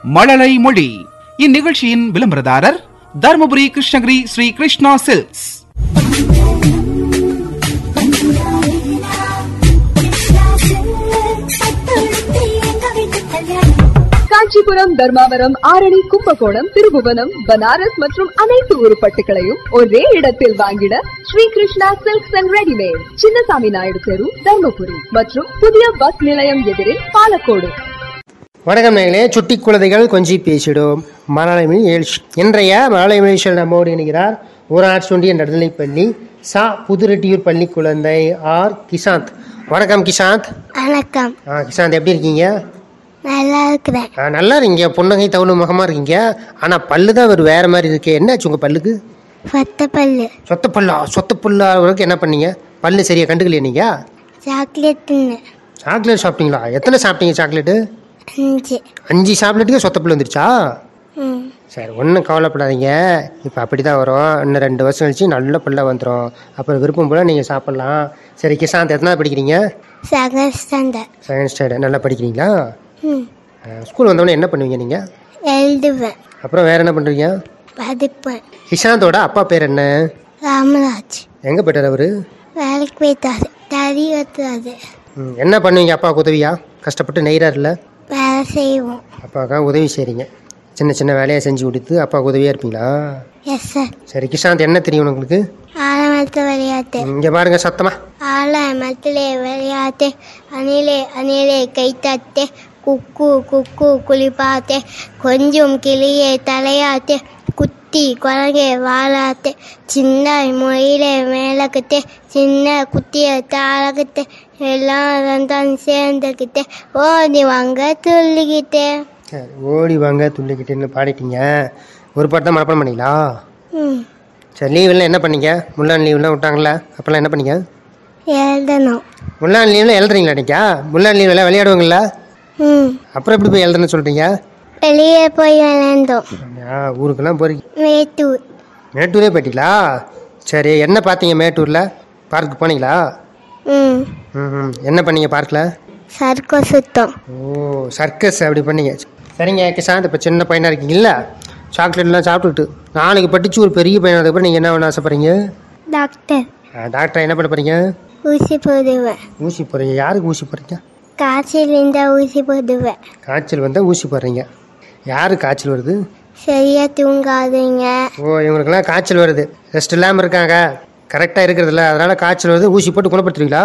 மழலை மொழி இந்நிகழ்ச்சியின் விளம்பரதாரர் தருமபுரி கிருஷ்ணகிரி ஸ்ரீ கிருஷ்ணா சில்க்ஸ் காஞ்சிபுரம் தர்மாவரம் ஆரணி கும்பகோணம் திருபுவனம் பனாரஸ் மற்றும் அனைத்து உருப்பட்டுகளையும் ஒரே இடத்தில் வாங்கிட Shri Krishna silks and readymade Chinnasamy Naidu தெரு தர்மபுரி மற்றும் புதிய பஸ் நிலையம் எதிரில் பாலக்கோடு வணக்கம் நேர்களே சுட்டி குழந்தைகள் கொஞ்சி பேசிடும் மலயாளமி ஏழ்ச்சி இன்றைய மலயாளமி ஏழ்ச்சியில் நம்மோடு இணைகிறார் ஊராட்சி ஒன்றிய நடுநிலைப்பள்ளி சா புதுரெட்டியூர் பள்ளி குழந்தை ஆர் கிஷாந்த் வணக்கம் கிஷாந்த் வணக்கம் ஆ கிஷாந்த் எப்படி இருக்கீங்க நல்லா இருக்கிறேன் ஆ, நல்லா இருக்கீங்க புன்னகை தவணு முகமாக இருக்கீங்க ஆனால் பல்லு தான் ஒரு வேறு மாதிரி இருக்கு என்னாச்சு உங்கள் பல்லுக்கு சொத்த பல்லு சொத்த பல்லா சொத்த பல்லா வரைக்கும் என்ன பண்ணீங்க பல்லு சரியா கண்டுக்கலையா நீங்கள் சாக்லேட் தின்னு சாக்லேட் சாப்பிட்டீங்களா எத்தனை சாப்பிட்டீங்க சாக்லேட்டு அஞ்சு அஞ்சு சாக்லேட்டுக்கு சொத்த பல்லு வந்துருச்சா ம் சரி ஒன்றும் கவலைப்படாதீங்க இப்போ அப்படி தான் வரும் இன்னும் ரெண்டு வருஷம் கழிச்சு நல்ல பிள்ளை வந்துடும் அப்புறம் விருப்பம் போல் நீங்கள் சாப்பிட்லாம் சரி கிஷாந்த் எத்தனாவது படிக்கிறீங்க செகண்ட் ஸ்டாண்டர்ட் செகண்ட் ஸ்டாண்டர்ட் நல்லா படிக்கிறீங்களா ம் ஸ்கூல் வந்தோடனே என்ன பண்ணுவீங்க நீங்கள் எழுதுவேன் அப்புறம் வேறு என்ன பண்ணுறீங்க படிப்பேன் கிஷாந்தோட அப்பா பேர் என்ன ராமராஜ் எங்கே போயிட்டார் அவர் வேலைக்கு போயிட்டாரு தறி வெட்டுறாரு என்ன பண்ணுவீங்க அப்பாவுக்கு உதவியா கஷ்டப்பட்டு நெய்கிறாருல்ல வேலை செய்வோம் அப்பாவுக்காக உதவி செய்கிறீங்க சின்ன சின்ன வேலையை செஞ்சு கொடுத்து அப்பாவுக்கு உதவியாக இருப்பீங்களா எஸ் சார் சரி கிஷாந்த் என்ன தெரியும் உங்களுக்கு ஆலமரத்து விளையாட்டு இங்கே பாருங்க சத்தமாக ஆலமரத்திலே விளையாட்டு அணிலே அணிலே கைத்தட்டு குக்கு குக்கு குளிப்பாட்டு கொஞ்சம் கிளியே தலையாட்டு குத்தி குரங்கே வாழாட்டு சின்ன மொயிலே மேலக்கிட்டு சின்ன குட்டிய தாளக்கிட்டு எல்லாரும் தான் சேர்ந்துக்கிட்டு ஓடி வாங்க துள்ளிக்கிட்டு சரி ஓடி வாங்க துள்ளிக்கிட்டேன்னு பாடிட்டீங்க ஒரு பாட்டு தான் மனப்பாடம் பண்ணீங்களா ம் சரி லீவெல்லாம் என்ன பண்ணீங்க முள்ளான் லீவ்லாம் விட்டாங்களா அப்போல்லாம் என்ன பண்ணீங்க எழுதணும் முள்ளான் லீவில் எழுதுறீங்களா நினைக்கா முள்ளான் லீவில் விளையாடுவாங்களா ம் அப்புறம் எப்படி போய் எழுதுன்னு சொல்கிறீங்க வெளியே போய் விளையாண்டோம் ஆ ஊருக்கெல்லாம் போறீங்க மேட்டூர் மேட்டூரே போயிட்டீங்களா சரி என்ன பார்த்தீங்க மேட்டூரில் பார்க்கு போனீங்களா ம் ம் ம். என்ன பண்ணீங்க பார்க்கில் சர்க்கோ சுத்தம் ஓ சர்க்கஸ் அப்படி பண்ணீங்க சரிங்க கிஷாந்த் இப்போ சின்ன பையனாக இருக்கீங்கல்ல சாக்லேட்லாம் சாப்பிட்டுக்கிட்டு நாளைக்கு படித்து ஒரு பெரிய பையனானதுக்கப்புறம் நீங்கள் என்ன பண்ண ஆசைப்படுறீங்க டாக்டர் ஆ, டாக்டர் என்ன பண்ண போகிறீங்க ஊசி போடுவேன் ஊசி போடுறீங்க யாருக்கு ஊசி போடுறீங்க காய்ச்சல் இருந்தால் ஊசி போடுவேன் காய்ச்சல் வந்தால் ஊசி போடுறீங்க யாருக்கு காய்ச்சல் வருது சரியா தூங்காதீங்க ஓ இவங்களுக்கெல்லாம் காய்ச்சல் வருது ரெஸ்ட் இல்லாமல் இருக்காங்க கரெக்டாக இருக்கிறதில்ல அதனால் காய்ச்சல் வருது ஊசி போட்டு குணப்படுத்துறீங்களா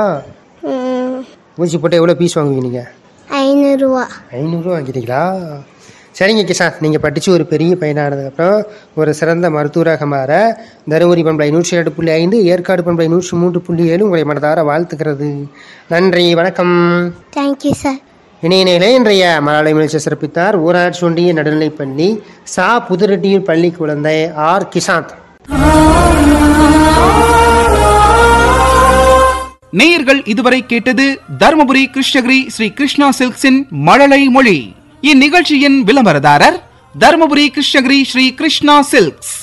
ம், ஊசி போட்டு எவ்வளோ பீஸ் வாங்குவீங்க நீங்கள் ஐநூறுரூவா ஐநூறுரூவா வாங்கிட்டீங்களா சரிங்க கிஷான் நீங்கள் படித்து ஒரு பெரிய பையனானதுக்கப்புறம் ஒரு சிறந்த மருத்துவராக மாற தருமபுரி பண்பலை நூற்றி இரண்டு புள்ளி ஐந்து ஏற்காடு பண்பலை நூற்றி மூன்று புள்ளி ஏழு உங்களை மனதார வாழ்த்துக்கிறது நன்றி வணக்கம் தேங்க்யூ சார் இணையிலே இன்றைய மலையாள நிகழ்ச்சி சிறப்பித்தார் ஊராட்சி ஒன்றிய நடுநிலைப்பள்ளி சா புதுரெட்டியூர் பள்ளி குழந்தை ஆர் கிஷாந்த் நேயர்கள் இதுவரை கேட்டது தருமபுரி கிருஷ்ணகிரி ஸ்ரீ கிருஷ்ணா சில்க்ஸின் மழலை மொழி இந்நிகழ்ச்சியின் விளம்பரதாரர் தருமபுரி கிருஷ்ணகிரி ஸ்ரீ கிருஷ்ணா சில்க்ஸ்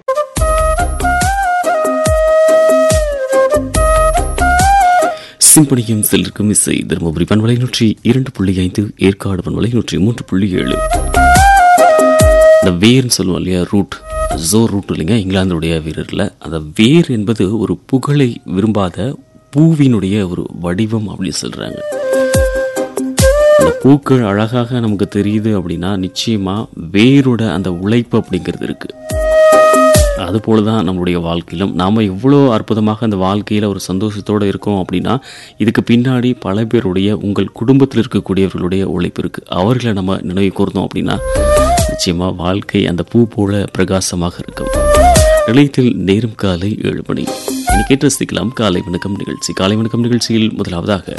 சிம்பனியும் செல்லிருக்கும் இசை தருமபுரி பண்பலை நூற்றி இரண்டு புள்ளி ஐந்து ஏற்காடு பண்பலை நூற்றி மூன்று புள்ளி ஏழு இந்த வேர்னு சொல்லுவோம் இல்லையா ரூட் ஜோ ரூட் இல்லைங்க இங்கிலாந்துடைய வீரரில் அந்த வேர் என்பது ஒரு புகழை விரும்பாத பூவினுடைய ஒரு வடிவம் அப்படின்னு சொல்றாங்க அந்த பூக்கள் அழகாக நமக்கு தெரியுது அப்படின்னா நிச்சயமா வேரோட அந்த உழைப்பு அப்படிங்கிறது இருக்கு அதுபோல தான் நம்மளுடைய வாழ்க்கையிலும் நாம் எவ்வளோ அற்புதமாக அந்த வாழ்க்கையில் ஒரு சந்தோஷத்தோடு இருக்கோம் அப்படின்னா இதுக்கு பின்னாடி பல பேருடைய உங்கள் குடும்பத்தில் இருக்கக்கூடியவர்களுடைய உழைப்பு இருக்குது அவர்களை நம்ம நினைவு கூர்ந்தோம் அப்படின்னா நிச்சயமாக வாழ்க்கை அந்த பூ போல பிரகாசமாக இருக்கும் நிலையத்தில் நேரம் காலை ஏழு மணி இனி கேட்டு ரசிக்கலாம் காலை வணக்கம் நிகழ்ச்சி காலை வணக்கம் நிகழ்ச்சியில் முதலாவதாக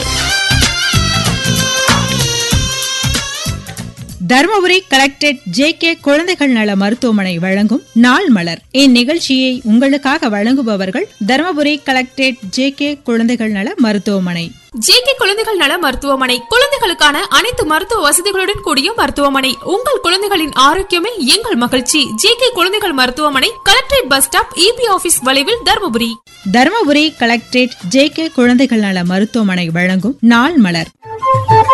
தருமபுரி கலெக்டரேட் ஜே கே குழந்தைகள் நல மருத்துவமனை வழங்கும் நாள் மலர் இந்நிகழ்ச்சியை உங்களுக்காக வழங்குபவர்கள் தருமபுரி கலெக்டரேட் ஜே கே குழந்தைகள் நல மருத்துவமனை ஜேகே குழந்தைகள் நல மருத்துவமனை குழந்தைகளுக்கான அனைத்து மருத்துவ வசதிகளுடன் கூடிய மருத்துவமனை உங்கள் குழந்தைகளின் ஆரோக்கியமே எங்கள் மகிழ்ச்சி ஜேகே குழந்தைகள் மருத்துவமனை collectorate bus stop EB office வளைவில் Dharmapuri Dharmapuri collectorate J K குழந்தைகள் நல மருத்துவமனை வழங்கும் நாள் மலர்